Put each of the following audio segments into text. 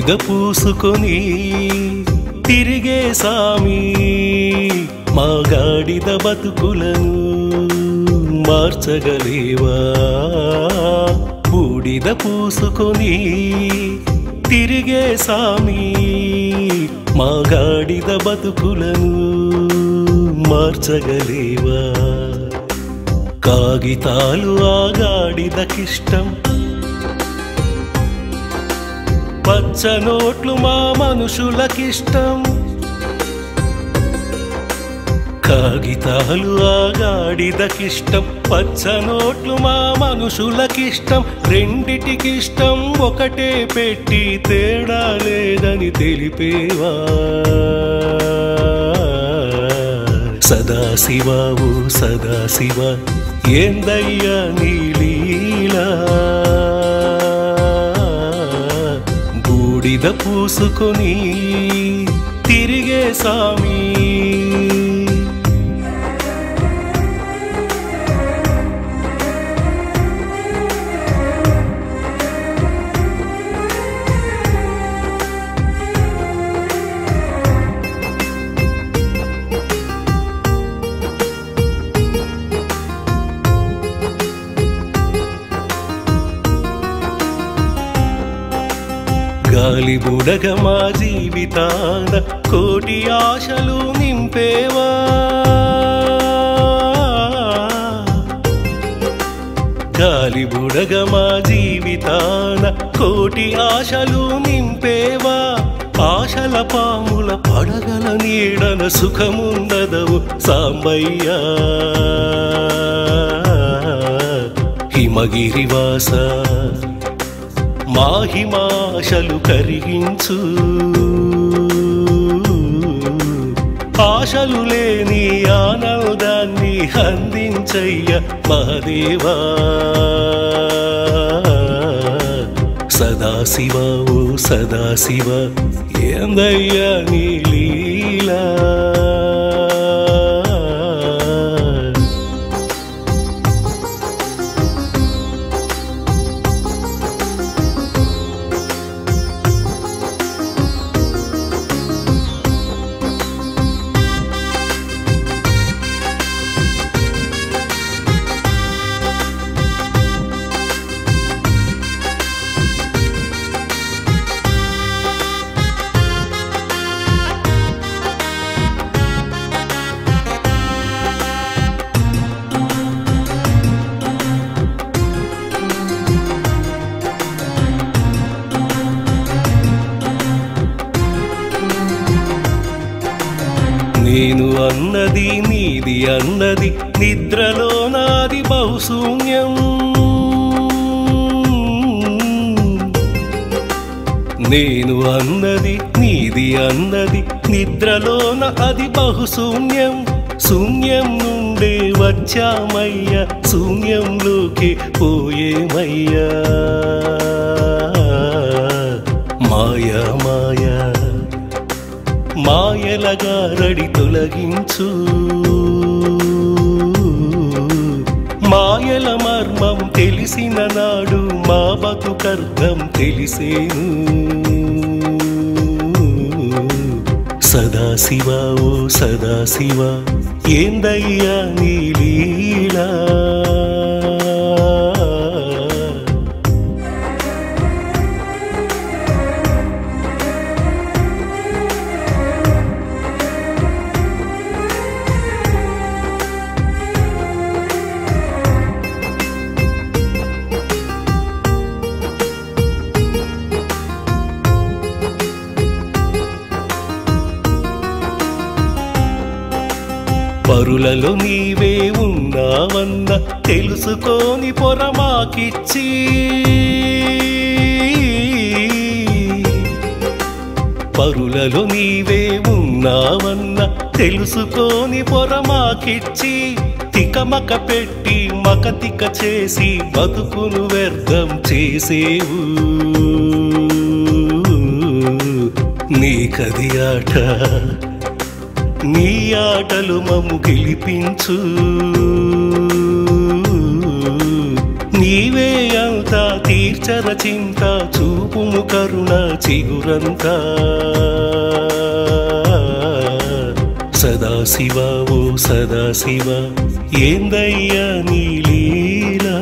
బూడిద పూసుకొని తిరిగే సామి మా గాడిద బతుకులను మార్చగలేవా బూడిద పూసుకొని తిరిగే సామి మా గాడిద బతుకులను మార్చగలేవా కాగితాలు ఆ గాడిదకిష్టం పచ్చ నోట్లు మా మనుషులకిష్టం కాగితాలు ఆ గాడిదకిష్టం పచ్చ నోట్లు మా మనుషులకిష్టం రెండిటికిష్టం ఒకటే పెట్టి తేడా లేదని తెలిపేవా సదాశివావు సదాశివ ఏందయ్యా నీ లీలా బూడిద పూసుకొని తిరిగే సామి గాలి బుడగ మా జీవితాన కోటి ఆశలు నింపేవా గాలి బుడగ మా జీవితాన కోటి ఆశలు నింపేవా ఆశల పాముల పడగల నీడన సుఖముందదవు సాంబయ్యా హిమగిరివాస మాహిమాశలు కరిగించు ఆశలు లేని ఆనందాన్ని అందించయ్య మహదేవా సదాశివ ఓ సదాశివ ఏందయ్యా నీ లీలా నేను అన్నది నీది అన్నది నిద్రలో నాది బహుశూన్యం నేను అన్నది నీది అన్నది నిద్రలోన అది బహుశూన్యం శూన్యం నుండే వచ్చామయ్య శూన్యంలోకి పోయేమయ్యా మాయా మాయా మాయల గారడి తొలగించు మాయల మర్మం తెలిసిన నాడు మా బతుకర్థం తెలిసేను సదాశివ ఓ సదాశివ ఏందయ్యా నీ లీలా పరులలో నీవే ఉన్నావన్న తెలుసుకొని పొరమాకిచ్చి పరులలో నీవే ఉన్నావన్న తెలుసుకొని పొరమాకిచ్చి తికమక పెట్టి మకతిక చేసి బతుకును వ్యర్థం చేసేవు నీకది ఆట నీ ఆటలు మమ్ము గెలిపించు నీవే అంత చేయూత తీర్చర చింత చూపుము కరుణ చిగురంతా సదాశివ ఓ సదాశివ ఏందయ్యా నీ లీలా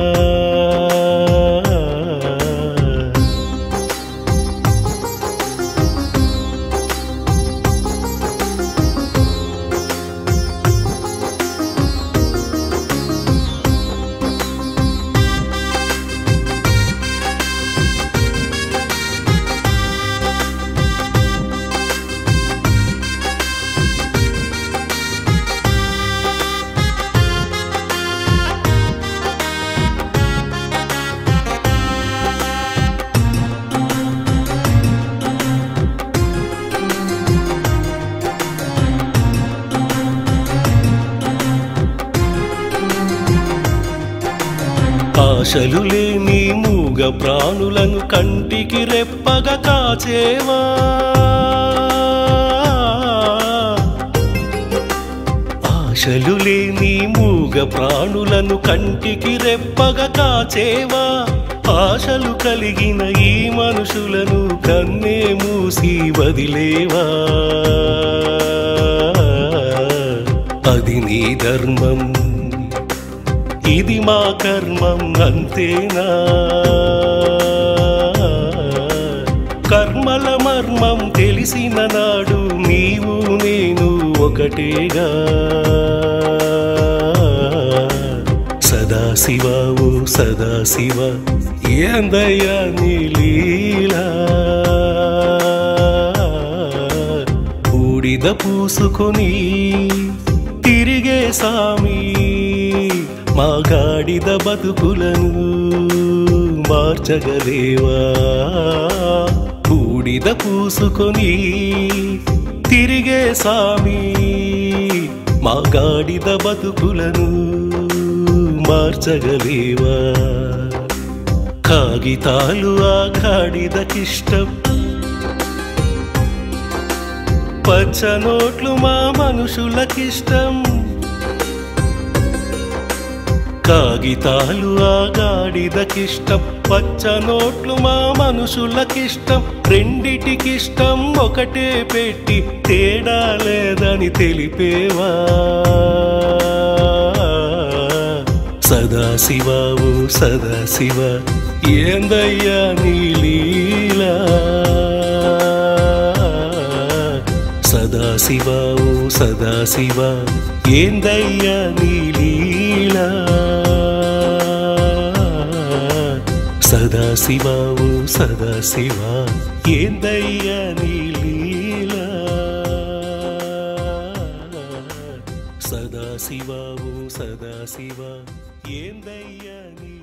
ఆశలు లేని మూగ ప్రాణులను కంటికి రెప్పగా కాచేవా ఆశలు లేని మూగ ప్రాణులను కంటికి రెప్పగా కాచేవా ఆశలు కలిగిన ఈ మనుషులను కన్నే మూసి వదిలేవా అది నీ ధర్మం ఇది మా కర్మం అంతేనా కర్మల మర్మం తెలిసిన నాడు నీవు నేను ఒకటేగా సదాశివ ఓ సదాశివ ఏందయ్యా నీ లీలా బూడిద పూసుకొని తిరిగే సామి మా గాడిద బతుకులను మార్చగలేవా బూడిద పూసుకొని తిరిగే సామి మా గాడిద బతుకులను మార్చగలేవా కాగితాలు ఆ గాడిదకిష్టం పచ్చ నోట్లు మా మనుషులకిష్టం కాగితాలు ఆ గాడిదకిష్టం పచ్చ నోట్లు మా మనుషులకిష్టం రెండిటికిష్టం ఒకటే పెట్టి తేడా లేదని తెలిపేవా సదాశివ ఓ సదాశివ ఏందయ్యా నీ లీలా సదాశివ ఓ సదాశివ ఏందయ్యా నీ లీలా సదాశివ ఓ సదాశివ ఏందయ్యా నీ లీలా సదాశివ ఓ సదాశివ ఏందయ్యా నీ